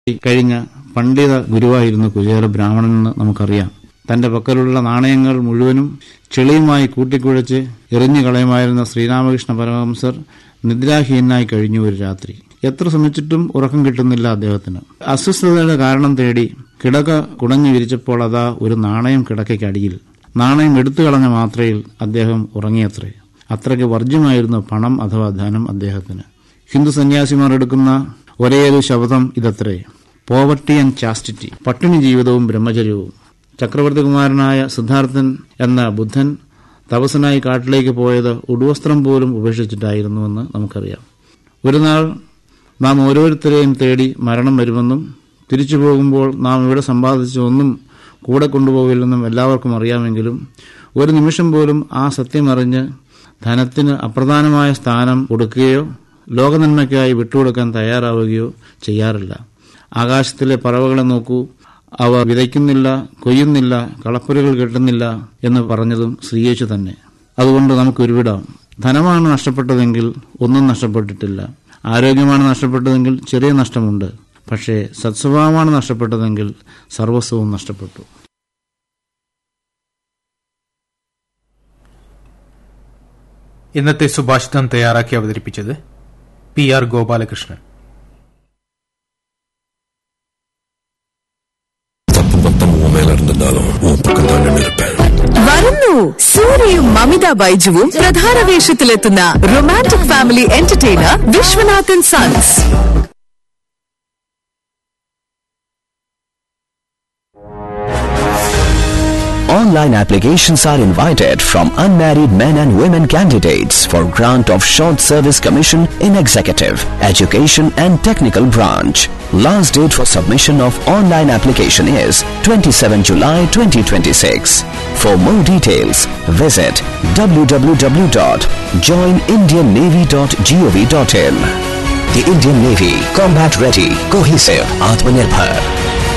കഴിഞ്ഞ പണ്ഡിത ഗുരുവായിരുന്നു കുചേല ബ്രാഹ്മണനെന്ന് നമുക്കറിയാം തന്റെ പക്കലുള്ള നാണയങ്ങൾ മുഴുവനും ചെളിയുമായി കൂട്ടിക്കുഴച്ച് എറിഞ്ഞു കളയുമായിരുന്ന ശ്രീരാമകൃഷ്ണ പരമഹംസർ നിദ്രാഹീനായി കഴിഞ്ഞു ഒരു രാത്രി എത്ര ശ്രമിച്ചിട്ടും ഉറക്കം കിട്ടുന്നില്ല അദ്ദേഹത്തിന് അസ്വസ്ഥതയുടെ കാരണം തേടി കിടക്ക കുടഞ്ഞു വിരിച്ചപ്പോൾ അതാ ഒരു നാണയം കിടക്കയ്ക്കടിയിൽ നാണയം എടുത്തു കളഞ്ഞ മാത്രയിൽ അദ്ദേഹം ഉറങ്ങിയത്രേ അത്രയ്ക്ക് വർജ്യമായിരുന്നു പണം അഥവാ ധനം അദ്ദേഹത്തിന് ഹിന്ദു സന്യാസിമാർ എടുക്കുന്ന ഒരേയൊരു ശബ്ദം ഇതത്രേ പോവർട്ടി ആൻഡ് ചാസ്റ്റിറ്റി പട്ടിണി ജീവിതവും ബ്രഹ്മചര്യവും ചക്രവർത്തികുമാരനായ സിദ്ധാർത്ഥൻ എന്ന ബുദ്ധൻ തപസ്സനായി കാട്ടിലേക്ക് പോയത് ഉടുവസ്ത്രം പോലും ഉപേക്ഷിച്ചിട്ടായിരുന്നുവെന്ന് നമുക്കറിയാം ഒരു നാൾ നാം ഓരോരുത്തരെയും തേടി മരണം വരുമെന്നും തിരിച്ചു പോകുമ്പോൾ നാം ഇവിടെ സമ്പാദിച്ച ഒന്നും കൂടെ കൊണ്ടുപോകില്ലെന്നും എല്ലാവർക്കും അറിയാമെങ്കിലും ഒരു നിമിഷം പോലും ആ സത്യമറിഞ്ഞ് ധനത്തിന് അപ്രധാനമായ സ്ഥാനം കൊടുക്കുകയോ ലോകനന്മയ്ക്കായി വിട്ടുകൊടുക്കാൻ തയ്യാറാവുകയോ ചെയ്യാറില്ല ആകാശത്തിലെ പറവകളെ നോക്കൂ അവ വിതയ്ക്കുന്നില്ല കൊയ്യുന്നില്ല കളപ്പുരകൾ കെട്ടുന്നില്ല എന്ന് പറഞ്ഞതും ശ്രീയേശു തന്നെ അതുകൊണ്ട് നമുക്ക് ഉരുവിടാം ധനമാണ് നഷ്ടപ്പെട്ടതെങ്കിൽ ഒന്നും നഷ്ടപ്പെട്ടിട്ടില്ല ആരോഗ്യമാണ് നഷ്ടപ്പെട്ടതെങ്കിൽ ചെറിയ നഷ്ടമുണ്ട് പക്ഷേ സത്സ്വഭാവമാണ് നഷ്ടപ്പെട്ടതെങ്കിൽ സർവസ്വവും നഷ്ടപ്പെട്ടു ഇന്നത്തെ സുഭാഷിതം തയ്യാറാക്കി അവതരിപ്പിച്ചത് പി ആർ ഗോപാലകൃഷ്ണൻ தப்பு மொத்தம் உன் மேல இருந்திருந்தாலும் உன் பக்கம் தான் நின்று இருப்பேன் വരുന്നു സൂര്യയും മമിത ബൈജുവും പ്രധാന വേഷത്തിലെത്തുന്ന romantic family entertainer Viswanathan sons Online applications are invited from unmarried men and women candidates for grant of short service commission in executive, education and technical branch. Last date for submission of online application is 27 July 2026. For more details, visit www.joinindiannavy.gov.in. The Indian Navy, combat ready, cohesive, Atmanirbhar.